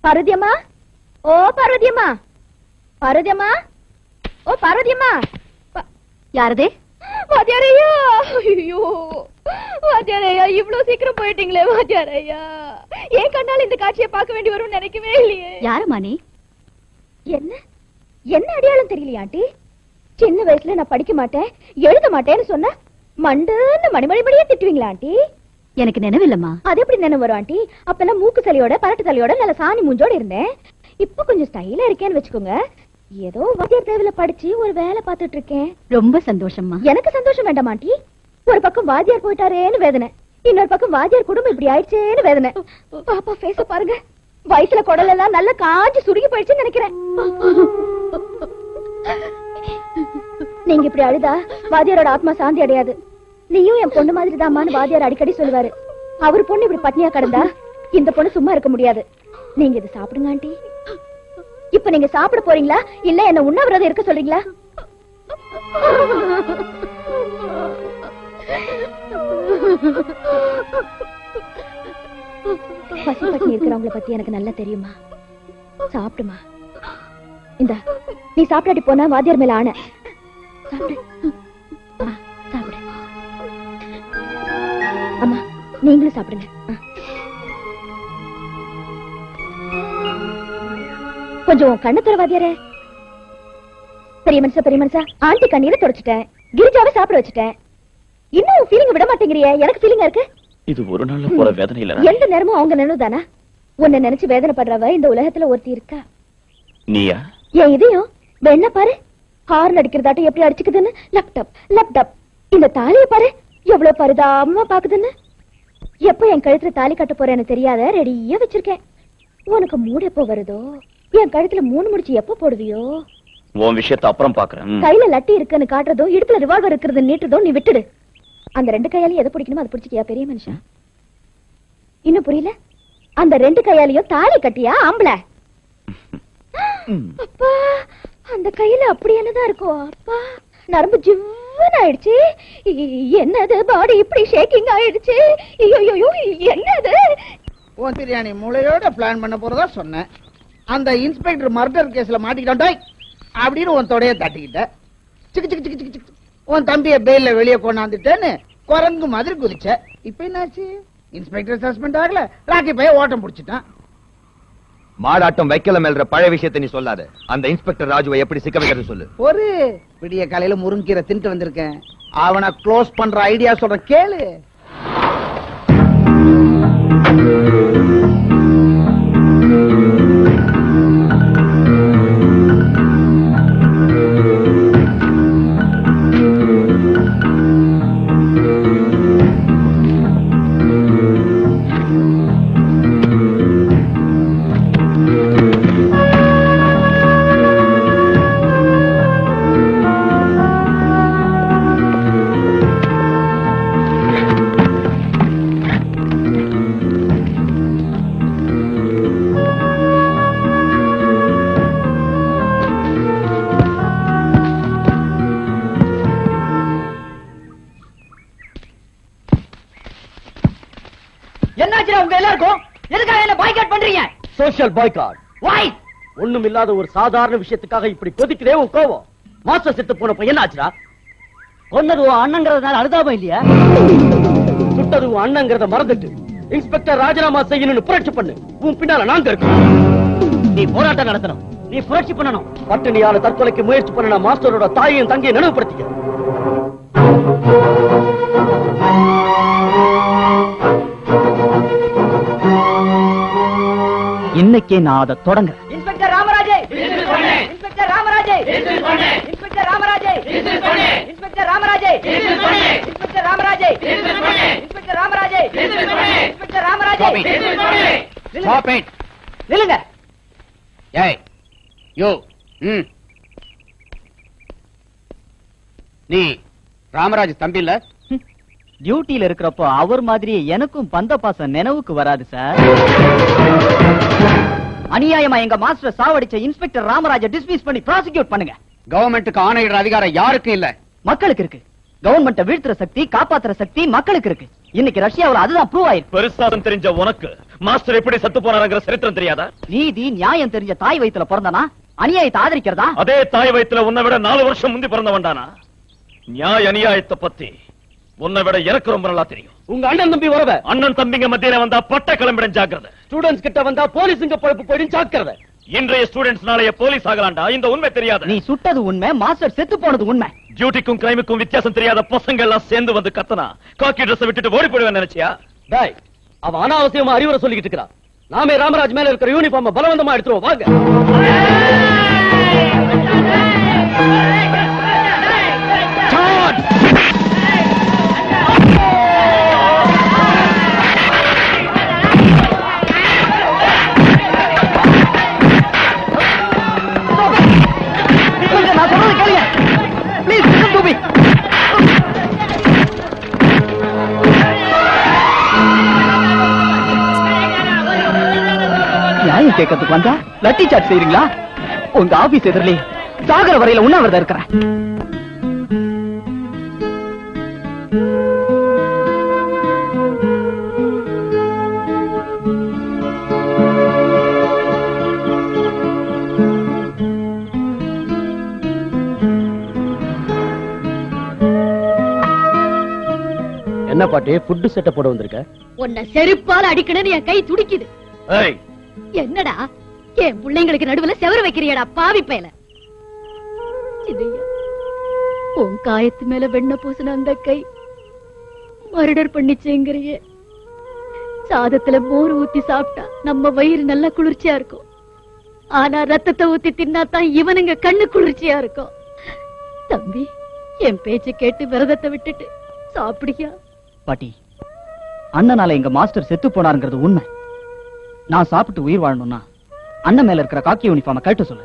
பார்வதியம்மா ஓ பார்வதியம்மா பார்வதியம்மா ஓ பார்வதியம்மா ப- யாரது வாத்தியாரையா ஐயோ வாத்தியாரையா இவ்வளவு சீக்கிரம் போயிட்டீங்களே வாத்தியாரையா ஏன் கண்ணால இந்த காட்சியை பார்க்க வேண்டி வரும்னு நினைக்கவே இல்லையே யாருமா நீ என்ன என்ன அடையாளம் தெரியலையா ஆண்டி சின்ன வயசுல நான் படிக்க மாட்டேன் எழுத மாட்டேன்னு சொன்ன மண்டுன்னு மணிமணி மணியே திட்டுவீங்களா ஆண்டி எனக்கு நினைவில்லம்மா அது எப்படி நினைவு வரும் ஆண்டி அப்பெல்லாம் மூக்கு தலையோட பரட்டு தலையோட நல்ல சாணி மூஞ்சோட இருந்தேன் இப்ப கொஞ்சம் ஸ்டைலா இருக்கேன்னு வச்சுக்கோங்க ஏதோ வாத்தியார் தேவையில படிச்சு ஒரு வேலை பார்த்துட்டு இருக்கேன் ரொம்ப சந்தோஷம்மா எனக்கு சந்தோஷம் வேண்டாம் ஆண்டி ஒரு பக்கம் வாத்தியார் போயிட்டாரேன்னு வேதனை இன்னொரு பக்கம் வாத்தியார் குடும்பம் இப்படி ஆயிடுச்சேன்னு வேதனை பாப்பா ஃபேஸ பாருங்க வயித்துல குடல் எல்லாம் நல்லா காஞ்சு சுருங்கி போயிடுச்சுன்னு நினைக்கிறேன் நீங்க இப்படி அழுதா வாத்தியாரோட ஆத்மா சாந்தி அடையாது நீயும் என் பொண்ணு மாதிரி தான்மான்னு வாத்தியார் அடிக்கடி சொல்லுவாரு அவர் பொண்ணு இப்படி பட்னியா கடந்தா இந்த பொண்ணு சும்மா இருக்க முடியாது நீங்க இது சாப்பிடுங்க ஆண்டி இப்ப நீங்க சாப்பிட போறீங்களா இல்ல என்ன உண்ணாவிரதம் இருக்க சொல்றீங்களா பசி பட்டி இருக்கிறவங்கள பத்தி எனக்கு நல்லா தெரியுமா சாப்பிடுமா இந்த நீ சாப்பிடாட்டி போனா வாத்தியார் மேல ஆன சாப்பிடு ஆ, சாப்பிடு அம்மா நீங்களும் சாப்பிடுங்க ஆ. கொஞ்சம் கண்ணு தர வாத்தியாரே பெரிய மனுஷா பெரிய மனுஷா ஆண்டி கண்ணீரை தொடச்சிட்டேன் கிரிஜாவை சாப்பிட வச்சுட்டேன் இன்னும் ஃபீலிங் விட மாட்டேங்கிறியே எனக்கு ஃபீலிங்கா இருக்கு இது ஒரு நாள்ல போற வேதனை இல்ல எந்த நேரமும் அவங்க நினைவு தானா உன்னை நினைச்சு வேதனைப்படுறவ இந்த உலகத்துல ஒருத்தி இருக்கா நீயா என் இதயம் என்ன பாரு ஹார்ன் அடிக்கிறதாட்டம் எப்படி அடிச்சுக்குதுன்னு லேப்டாப் லேப்டாப் இந்த தாலிய பாரு எவ்வளவு பரிதாபமா பாக்குதுன்னு எப்ப என் கழுத்துல தாலி கட்ட போறேன்னு தெரியாத ரெடியா வச்சிருக்கேன் உனக்கு மூடு எப்போ வருதோ என் கழுத்துல மூணு முடிச்சு எப்ப போடுவியோ உன் விஷயத்த அப்புறம் பாக்குறேன் ம். கையில லட்டி இருக்குன்னு காட்டுறதும் இடுப்புல ரிவால்வர் இருக்கிறது நீட்டுறதும் நீ விட்டுடு அந்த ரெண்டு கையாலையும் எதை பிடிக்கணுமோ அதை பிடிச்சிக்கியா பெரிய மனுஷன் இன்னும் புரியல அந்த ரெண்டு கையாலையும் தாலி கட்டியா ஆம்பளை ம். அப்பா அந்த கையில அப்படி என்னதான் இருக்கும் அப்பா நரம்பு ஜிவ்வுன்னு ஆயிடுச்சு இ- என்னது பாடி இப்படி ஷேக்கிங் ஆயிடுச்சு ஐயோ என்னது உன் பிரியாணி மூளையோட பிளான் பண்ண போறதா சொன்னேன் அந்த இன்ஸ்பெக்டர் மர்டர் கேஸ்ல மாட்டிக்கிட்டான் அப்படின்னு உன் தொடைய தட்டிக்கிட்ட சிக்கு சிக்கு சிக்கு சிக்கு சிக்கு உன் தம்பிய பெயில்ல வெளியே கொண்டாந்துட்டேன்னு குரங்கு மாதிரி குதிச்ச இப்ப என்னாச்சு இன்ஸ்பெக்டர் சஸ்பெண்ட் ஆகல ராக்கி பையன் ஓட்டம் புடிச்சிட்டான் மாடாட்டம் வைக்கல மேல்ற பழைய விஷயத்தை நீ சொல்லாத அந்த இன்ஸ்பெக்டர் ராஜுவை எப்படி சிக்க வைக்கிறது சொல்லு ஒரு விடிய காலையில முருங்கீரை தின்ட்டு வந்திருக்கேன் அவனை க்ளோஸ் பண்ற ஐடியா சொல்ற கேளு என்னாச்சுடா உங்க எல்லாருக்கும் எதுக்காக என்ன பாய்காட் பண்றீங்க சோஷியல் பாய்காட் வாய் ஒண்ணும் இல்லாத ஒரு சாதாரண விஷயத்துக்காக இப்படி கொதிக்குதே உன் கோவம் மாஸ்டர் செத்து போனப்ப என்ன ஆச்சுடா கொன்னது உன் அண்ணங்கிறதுனால அழுதாபம் இல்லையா சுட்டது உன் அண்ணங்கிறத மறந்துட்டு இன்ஸ்பெக்டர் ராஜினாமா செய்யணும்னு புரட்சி பண்ணு உன் பின்னால நாங்க இருக்கோம் நீ போராட்டம் நடத்தணும் நீ புரட்சி பண்ணணும் பட்டினியால தற்கொலைக்கு முயற்சி பண்ண மாஸ்டரோட தாயையும் தங்கையும் நினைவுபடுத்திக்க இன்னைக்கே நான் அதை தொடங்குறேன் இன்ஸ்பெக்டர் ராமராஜே இன்ஸ்பெக்டர் ராமராஜே இன்ஸ்பெக்டர் ராமராஜே இன்ஸ்பெக்டர் ராமராஜே இன்ஸ்பெக்டர் ராமராஜே இன்ஸ்பெக்டர் ராமராஜே இன்ஸ்பெக்டர் ராமராஜே Stop it. நில்லுங்க ஏய் யோ ம் நீ ராமராஜ் தம்பி இல்ல டியூட்டில இருக்கிறப்போ அவர் மாதிரியே எனக்கும் பந்த பாசம் நினைவுக்கு வராது சார் அநியாயமா எங்க மாஸ்டர் சாவடிச்ச இன்ஸ்பெக்டர் ராமராஜ டிஸ்மிஸ் பண்ணி ப்ராசிக்யூட் பண்ணுங்க கவர்மெண்ட்டுக்கு ஆணையிடுற அதிகாரம் யாருக்கும் இல்ல மக்களுக்கு இருக்கு கவர்மெண்ட்ட வீழ்த்துற சக்தி காப்பாத்துற சக்தி மக்களுக்கு இருக்கு இன்னைக்கு ரஷ்யாவுல அதுதான் ப்ரூவ் ஆயிருக்கு பெருசாதம் தெரிஞ்ச உனக்கு மாஸ்டர் எப்படி செத்து போனாருங்கிற சரித்திரம் தெரியாதா நீதி நியாயம் தெரிஞ்ச தாய் வயித்துல பிறந்தனா அநியாயத்தை ஆதரிக்கிறதா அதே தாய் வயித்துல உன்னை விட நாலு வருஷம் முந்தி பிறந்தவன்டானா நியாய அநியாயத்தை பத்தி உன்னை விட எனக்கு ரொம்ப நல்லா தெரியும் உங்க அண்ணன் தம்பி வரவ அண்ணன் தம்பிங்க மத்தியில வந்தா பட்ட கிளம்பிடும் ஜாக்கிரதை ஸ்டூடெண்ட்ஸ் கிட்ட வந்தா போலீஸுங்க பழப்பு போயிடும் ஜாக்கிரதை இன்றைய ஸ்டூடெண்ட்ஸ் நாளைய போலீஸ் ஆகலாம்டா இந்த உண்மை தெரியாது நீ சுட்டது உண்மை மாஸ்டர் செத்து போனது உண்மை டியூட்டிக்கும் கிரைமுக்கும் வித்தியாசம் தெரியாத பசங்க எல்லாம் சேர்ந்து வந்து கத்தனா காக்கி ட்ரெஸ் விட்டுட்டு ஓடி போடுவேன் நினைச்சியா டாய் அவன் அனாவசியமா அறிவுரை சொல்லிக்கிட்டு இருக்கிறான் நாமே ராமராஜ் மேல இருக்கிற யூனிஃபார்ம் பலவந்தமா எடுத்துருவோம் வாங்க நான் சொல்றது கேளுங்க ப்ளீஸ் listen to me நியாயம் கேட்கறதுக்கு வந்தா லட்டி சாட் செய்றீங்களா உங்க ஆபீஸ் எதிரிலே சாகர வரையில உண்ணாவிரதம் இருக்கிறேன் என்ன பாட்டி ஃபுட் செட்டப் போட வந்திருக்க உன்னை செருப்பால அடிக்கணும்னு என் கை துடிக்குது ஏய் என்னடா என் பிள்ளைங்களுக்கு நடுவுல செவரு வைக்கிறியடா பாவி பயல சின்னையா உன் காயத்து மேல வெண்ண பூசின அந்த கை மர்டர் பண்ணிச்சேங்கிறியே சாதத்துல மோர் ஊத்தி சாப்பிட்டா நம்ம வயிறு நல்லா குளிர்ச்சியா இருக்கும் ஆனா ரத்தத்தை ஊத்தி தின்னாதான் இவனுங்க கண்ணு குளிர்ச்சியா இருக்கும் தம்பி என் பேச்சு கேட்டு விரதத்தை விட்டுட்டு சாப்பிடியா பாட்டி அண்ணனால எங்க மாஸ்டர் செத்து போனாருங்கிறது உண்மை நான் சாப்பிட்டு உயிர் வாழணும்னா அண்ணன் மேல இருக்கிற காக்கி யூனிஃபார்மை கழட்ட சொல்லு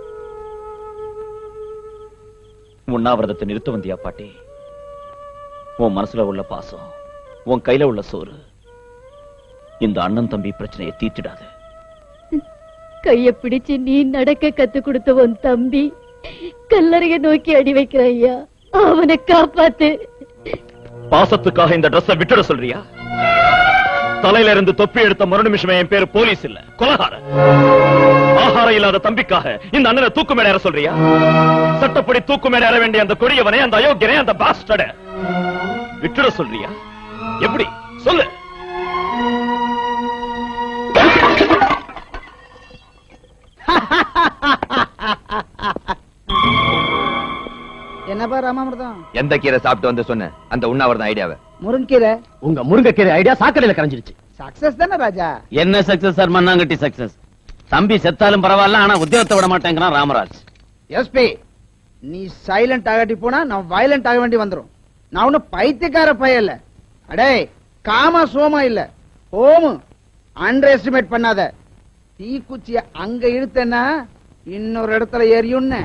உண்ணாவிரதத்தை நிறுத்த வந்தியா பாட்டி உன் மனசுல உள்ள பாசம் உன் கையில உள்ள சோறு இந்த அண்ணன் தம்பி பிரச்சனையை தீர்த்திடாது கைய பிடிச்சு நீ நடக்க கத்து கொடுத்த உன் தம்பி கல்லறைய நோக்கி அடி வைக்கிற ஐயா அவனை காப்பாத்து பாசத்துக்காக இந்த ட்ரெஸ்ஸ விட்டுட சொல்றியா தலையில இருந்து தொப்பி எடுத்த மறு நிமிஷமே என் பேரு போலீஸ் இல்ல கொலகாரன் ஆகாரம் இல்லாத தம்பிக்காக இந்த அண்ணனை தூக்கு மேல ஏற சொல்றியா சட்டப்படி தூக்கு மேல ஏற வேண்டிய அந்த கொடியவனை அந்த அயோக்கியனை அந்த பாஸ்டட விட்டுட சொல்றியா எப்படி சொல்லு என்னப்பா ராமாமிர்தம் எந்த கீரை சாப்பிட்டு வந்து சொன்ன அந்த உண்ணாவிரதம் ஐடியாவை முருங்கீரை உங்க முருங்கைக்கீரை ஐடியா சாக்கடையில கரைஞ்சிருச்சு சக்சஸ் தானே ராஜா என்ன சக்சஸ் சார் மண்ணாங்கட்டி சக்சஸ் தம்பி செத்தாலும் பரவாயில்ல ஆனா உத்தியோகத்தை விட மாட்டேங்கிறான் ராமராஜ் எஸ்பி நீ சைலண்ட் ஆகாட்டி போனா நான் வயலண்ட் ஆக வேண்டி வந்துரும் நான் ஒன்னும் பைத்தியக்கார பையன் இல்ல அடே காம சோமா இல்ல ஓமு அண்டர் எஸ்டிமேட் பண்ணாத தீக்குச்சிய அங்க இழுத்தேன்னா இன்னொரு இடத்துல எரியும்னு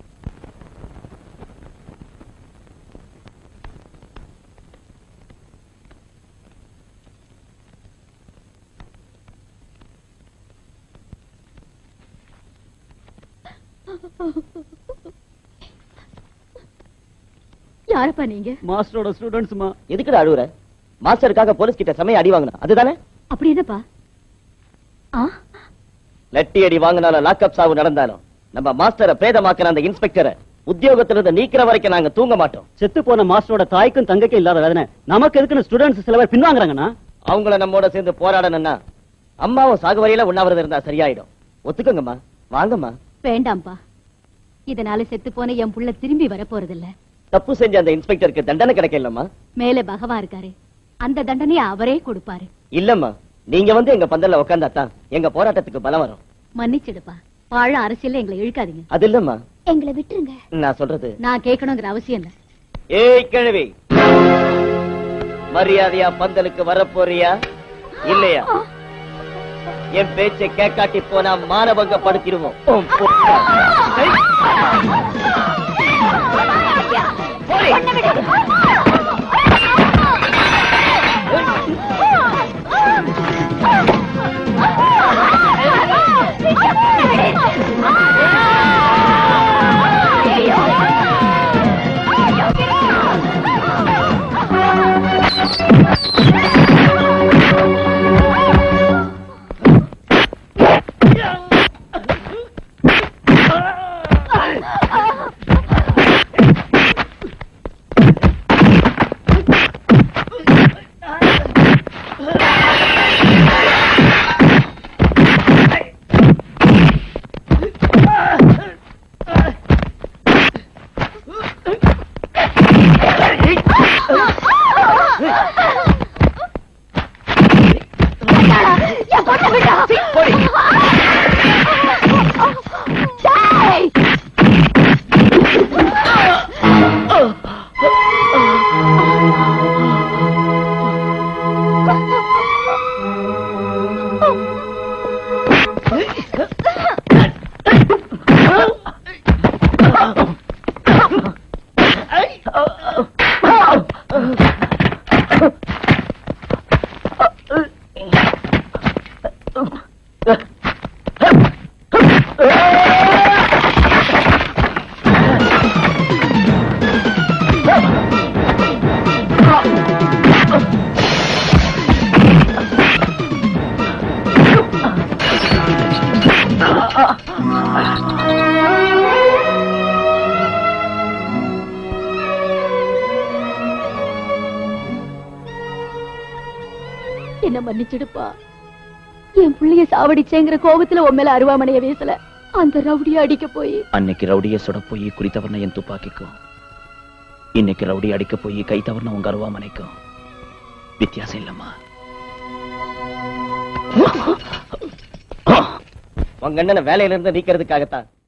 யாரப்பா நீங்க மாஸ்டரோட ஸ்டூடெண்ட்ஸ்மா எதுக்குடா அழுவுற மாஸ்டருக்காக போலீஸ் கிட்ட செமைய அடி வாங்கின அதுதானே அப்படி என்னப்பா ஆ லட்டி அடி வாங்கினாலும் லாக்அப் சாவு நடந்தாலும் நம்ம மாஸ்டரை பிரேதமாக்கின அந்த இன்ஸ்பெக்டரை உத்தியோகத்திலிருந்து நீக்கிற வரைக்கும் நாங்க தூங்க மாட்டோம் செத்து போன மாஸ்டரோட தாய்க்கும் தங்கைக்கும் இல்லாத வேதனை நமக்கு எதுக்குன்னு ஸ்டூடெண்ட்ஸ் சில பேர் பின்வாங்குறாங்கண்ணா அவங்கள நம்மோட சேர்ந்து போராடணும்னா அம்மாவும் சாகுவரையில உண்ணாவிரதம் இருந்தா சரியாயிடும் ஒத்துக்கோங்கம்மா வாங்கம்மா வேண்டாம்ப்பா இதனால செத்து போன என் புள்ள திரும்பி வர போறதில்ல தப்பு செஞ்ச அந்த இன்ஸ்பெக்டருக்கு தண்டனை கிடைக்கலம்மா மேல பகவான் இருக்காரு அந்த தண்டனையை அவரே கொடுப்பாரு இல்லம்மா நீங்க வந்து எங்க பந்தல்ல உட்கார்ந்தாதான் எங்க போராட்டத்துக்கு பலம் வரும் மன்னிச்சிடுப்பா வாழ அரசியல்ல எங்களை இழுக்காதீங்க அது இல்லம்மா எங்களை விட்டுருங்க நான் சொல்றது நான் கேட்கணுங்கிற அவசியம் இல்ல ஏய் கிழவி மரியாதையா பந்தலுக்கு வரப்போறியா இல்லையா என் பேச்சை கேட்காட்டி போனா மானபங்கப்படுத்திடுவோம் உன் பொண்ண. என்ன மன்னிச்சிடுப்பா என் புள்ளைய சாவடிச்சேங்கிற கோபத்துல உன் மேல அருவாமனைய வீசல அந்த ரவுடிய அடிக்க போய் அன்னைக்கு ரவுடிய சுட போய் குறி தவறின என் துப்பாக்கிக்கும் இன்னைக்கு ரவுடி அடிக்க போய் கை தவறின உங்க அருவாமனைக்கும் வித்தியாசம் இல்லம்மா உங்க அண்ணனை வேலையில இருந்து நீக்கிறதுக்காகத்தான்